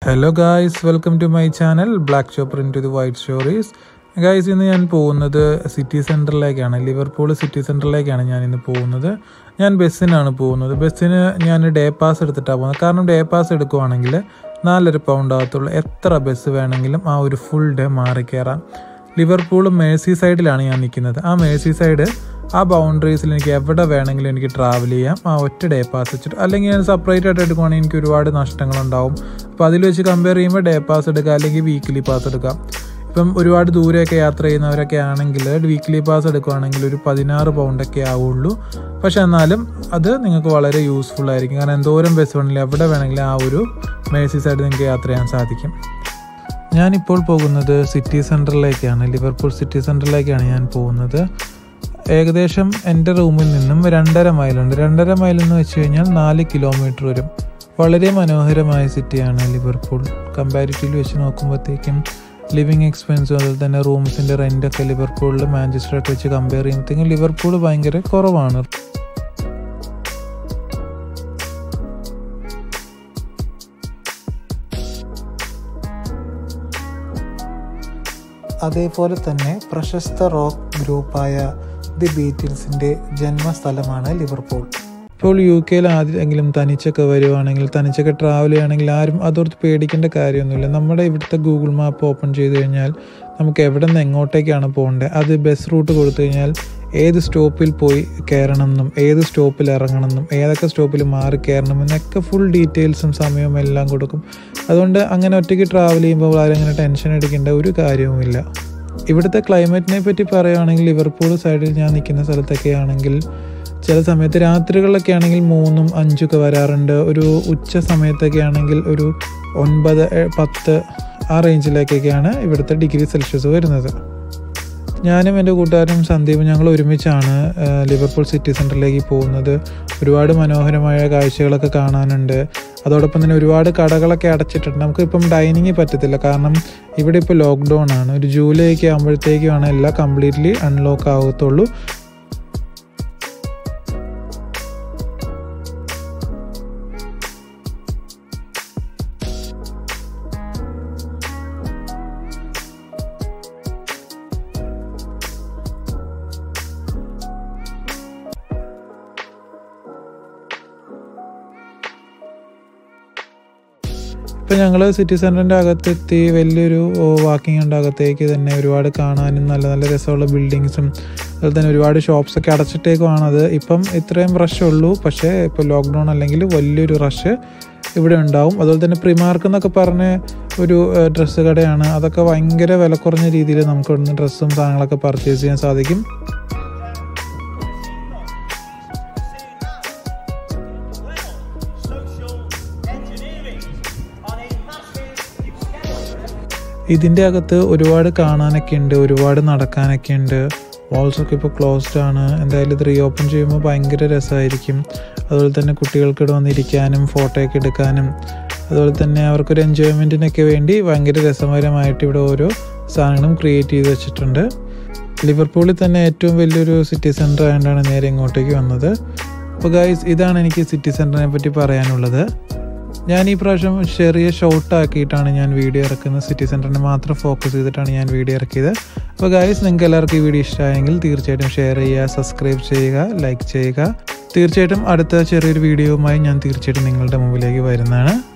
hello guys welcome to my channel black chopper into the white stories guys ഇന്ന് ഞാൻ പോകുന്നത് city സെൻറ്ററിലേക്കാണ് Liverpool city സെൻറ്ററിലേക്കാണ് ഞാൻ ഇന്ന് പോകുന്നത് ഞാൻ ബസ്സിനാണ് പോകുന്നത് ബസ്സിന് ഞാൻ ഡേ പാസ് എടുത്തിട്ടാണ് പോകുന്നത് കാരണം ഡേ പാസ് എടുക്കുവാണെങ്കിൽ നാലര പൗണ്ട് ആകത്തുള്ളൂ എത്ര ബസ് വേണമെങ്കിലും ആ ഒരു ഫുൾ ഡേ മാറി കയറാം ലിവർപൂൾ മേഴ്സി സൈഡിലാണ് ഞാൻ നിൽക്കുന്നത് ആ മേഴ്സി സൈഡ് ആ ബൗണ്ടറീസിൽ എനിക്ക് എവിടെ വേണമെങ്കിലും എനിക്ക് ട്രാവൽ ചെയ്യാം ആ ഒറ്റ ഡേ പാസ് വെച്ചിട്ട് അല്ലെങ്കിൽ ഞാൻ സെപ്പറേറ്റ് ആയിട്ട് എടുക്കുവാണെങ്കിൽ എനിക്ക് ഒരുപാട് നഷ്ടങ്ങളുണ്ടാവും അപ്പോൾ അതിൽ വെച്ച് കമ്പയർ ചെയ്യുമ്പോൾ ഡേ പാസ് എടുക്കുക അല്ലെങ്കിൽ വീക്കിലി പാസ് എടുക്കാം ഇപ്പം ഒരുപാട് ദൂരെയൊക്കെ യാത്ര ചെയ്യുന്നവരൊക്കെ ആണെങ്കിൽ വീക്കിലി പാസ് എടുക്കുവാണെങ്കിൽ ഒരു പതിനാറ് പൗണ്ടൊക്കെ ആവുള്ളൂ പക്ഷെ എന്നാലും അത് നിങ്ങൾക്ക് വളരെ യൂസ്ഫുൾ ആയിരിക്കും കാരണം എന്തോരം ബസ് വേണമെങ്കിലും എവിടെ വേണമെങ്കിലും ആ ഒരു മേഴ്സി സൈഡ് നിങ്ങൾക്ക് യാത്ര ചെയ്യാൻ സാധിക്കും ഞാനിപ്പോൾ പോകുന്നത് സിറ്റി സെൻറ്ററിലേക്കാണ് ലിവർപൂൾ സിറ്റി സെൻറ്ററിലേക്കാണ് ഞാൻ പോകുന്നത് ഏകദേശം എൻ്റെ റൂമിൽ നിന്നും രണ്ടര മൈലുണ്ട് രണ്ടര മൈൽ എന്ന് വെച്ച് കഴിഞ്ഞാൽ നാല് കിലോമീറ്റർ വരും വളരെ മനോഹരമായ സിറ്റിയാണ് ലിവർപൂൾ കമ്പാരിറ്റീവ്ലി വെച്ച് നോക്കുമ്പോഴത്തേക്കും ലിവിങ് എക്സ്പെൻസും അതുപോലെ തന്നെ റൂംസിൻ്റെ റെൻ്റൊക്കെ ലിവർപൂളിൽ മാഞ്ചസ്റ്ററൊക്കെ വെച്ച് കമ്പയർ ചെയ്യുമ്പോഴത്തേക്കും ലിവർപൂൾ ഭയങ്കര കുറവാണ് അതേപോലെ തന്നെ പ്രശസ്ത റോക്ക് ഗ്രൂപ്പായ ദി ബീറ്റിൽസിൻ്റെ ജന്മസ്ഥലമാണ് ലിവർപൂൾ ഇപ്പോൾ യു കെയിൽ ആദ്യമെങ്കിലും തനിച്ചൊക്കെ വരുവാണെങ്കിൽ തനിച്ചൊക്കെ ട്രാവൽ ചെയ്യുകയാണെങ്കിൽ ആരും അതോർത്ത് പേടിക്കേണ്ട കാര്യമൊന്നുമില്ല നമ്മുടെ ഇവിടുത്തെ ഗൂഗിൾ മാപ്പ് ഓപ്പൺ ചെയ്ത് കഴിഞ്ഞാൽ നമുക്ക് എവിടെ നിന്ന് എങ്ങോട്ടേക്കാണ് പോകേണ്ടത് അത് ബസ് റൂട്ട് കൊടുത്തു കഴിഞ്ഞാൽ ഏത് സ്റ്റോപ്പിൽ പോയി കയറണം എന്നും ഏത് സ്റ്റോപ്പിൽ ഇറങ്ങണം എന്നും ഏതൊക്കെ സ്റ്റോപ്പിൽ മാറി കയറണം എന്നൊക്കെ ഫുൾ ഡീറ്റെയിൽസും സമയവും എല്ലാം കൊടുക്കും അതുകൊണ്ട് അങ്ങനെ ഒറ്റയ്ക്ക് ട്രാവൽ ചെയ്യുമ്പോൾ ആരും അങ്ങനെ ടെൻഷൻ അടിക്കേണ്ട ഒരു കാര്യവുമില്ല ഇവിടുത്തെ ക്ലൈമറ്റിനെ പറ്റി പറയുകയാണെങ്കിൽ ലിവർപൂൾ സൈഡിൽ ഞാൻ നിൽക്കുന്ന സ്ഥലത്തൊക്കെ ആണെങ്കിൽ ചില സമയത്ത് രാത്രികളിലൊക്കെ ആണെങ്കിൽ മൂന്നും അഞ്ചൊക്കെ വരാറുണ്ട് ഒരു ഉച്ച സമയത്തൊക്കെ ആണെങ്കിൽ ഒരു ഒൻപത് പത്ത് ആ റേഞ്ചിലേക്കൊക്കെയാണ് ഇവിടുത്തെ ഡിഗ്രി സെൽഷ്യസ് വരുന്നത് ഞാനും എൻ്റെ കൂട്ടുകാരും സന്ദീപും ഞങ്ങൾ ഒരുമിച്ചാണ് ലിവർപൂൾ സിറ്റി സെൻറ്ററിലേക്ക് പോകുന്നത് ഒരുപാട് മനോഹരമായ കാഴ്ചകളൊക്കെ കാണാനുണ്ട് അതോടൊപ്പം തന്നെ ഒരുപാട് കടകളൊക്കെ അടച്ചിട്ടുണ്ട് നമുക്കിപ്പം ഡൈനിങ് പറ്റത്തില്ല കാരണം ഇവിടെ ഇപ്പോൾ ലോക്ക്ഡൗൺ ആണ് ഒരു ജൂലൈ ഒക്കെ ആകുമ്പോഴത്തേക്കുമാണ് എല്ലാം കംപ്ലീറ്റ്ലി അൺലോക്ക് ആകത്തുള്ളൂ ഇപ്പം ഞങ്ങൾ സിറ്റി സെൻറ്ററിൻ്റെ അകത്തെത്തി വലിയൊരു വാക്കിംഗ് ഉണ്ട് അകത്തേക്ക് തന്നെ ഒരുപാട് കാണാനും നല്ല നല്ല രസമുള്ള ബിൽഡിങ്സും അതുപോലെ തന്നെ ഒരുപാട് ഷോപ്സൊക്കെ അടച്ചിട്ടേക്കുവാണത് ഇപ്പം ഇത്രയും റഷ് ഉള്ളൂ പക്ഷേ ഇപ്പോൾ ലോക്ക്ഡൗൺ അല്ലെങ്കിൽ വലിയൊരു റഷ് ഇവിടെ ഉണ്ടാവും അതുപോലെ തന്നെ പ്രിമാർക്ക് എന്നൊക്കെ പറഞ്ഞ് ഒരു ഡ്രസ്സ് കടയാണ് അതൊക്കെ ഭയങ്കര വില കുറഞ്ഞ രീതിയിൽ നമുക്ക് ഇവിടുന്ന് ഡ്രസ്സും സാധനങ്ങളൊക്കെ പർച്ചേസ് ചെയ്യാൻ സാധിക്കും ഇതിൻ്റെ അകത്ത് ഒരുപാട് കാണാനൊക്കെ ഉണ്ട് ഒരുപാട് നടക്കാനൊക്കെ ഉണ്ട് വാൾസൊക്കെ ഇപ്പോൾ ക്ലോസ്ഡ് ആണ് എന്തായാലും ഇത് റീ ഓപ്പൺ ചെയ്യുമ്പോൾ ഭയങ്കര രസമായിരിക്കും അതുപോലെ തന്നെ കുട്ടികൾക്ക് ഇവിടെ വന്നിരിക്കാനും ഫോട്ടോയൊക്കെ എടുക്കാനും അതുപോലെ തന്നെ അവർക്കൊരു എൻജോയ്മെൻറ്റിനൊക്കെ വേണ്ടി ഭയങ്കര രസകരമായിട്ട് ഇവിടെ ഓരോ സാധനങ്ങളും ക്രിയേറ്റ് ചെയ്ത് വെച്ചിട്ടുണ്ട് ലിവർപൂളിൽ തന്നെ ഏറ്റവും വലിയൊരു സിറ്റി സെൻറ്റർ ആയതുകൊണ്ടാണ് നേരെ ഇങ്ങോട്ടേക്ക് വന്നത് അപ്പോൾ ഗൈസ് ഇതാണ് എനിക്ക് സിറ്റി സെൻറ്ററിനെ പറ്റി പറയാനുള്ളത് ഞാൻ ഈ പ്രാവശ്യം ചെറിയ ഷോർട്ട് ആക്കിയിട്ടാണ് ഞാൻ വീഡിയോ ഇറക്കുന്നത് സിറ്റി സെൻറ്ററിനെ മാത്രം ഫോക്കസ് ചെയ്തിട്ടാണ് ഞാൻ വീഡിയോ ഇറക്കിയത് അപ്പോൾ ഗായ്സ് നിങ്ങൾക്ക് എല്ലാവർക്കും ഈ വീഡിയോ ഇഷ്ടമായെങ്കിൽ തീർച്ചയായിട്ടും ഷെയർ ചെയ്യുക സബ്സ്ക്രൈബ് ചെയ്യുക ലൈക്ക് ചെയ്യുക തീർച്ചയായിട്ടും അടുത്ത ചെറിയൊരു വീഡിയോയുമായി ഞാൻ തീർച്ചയായിട്ടും നിങ്ങളുടെ മുമ്പിലേക്ക് വരുന്നതാണ്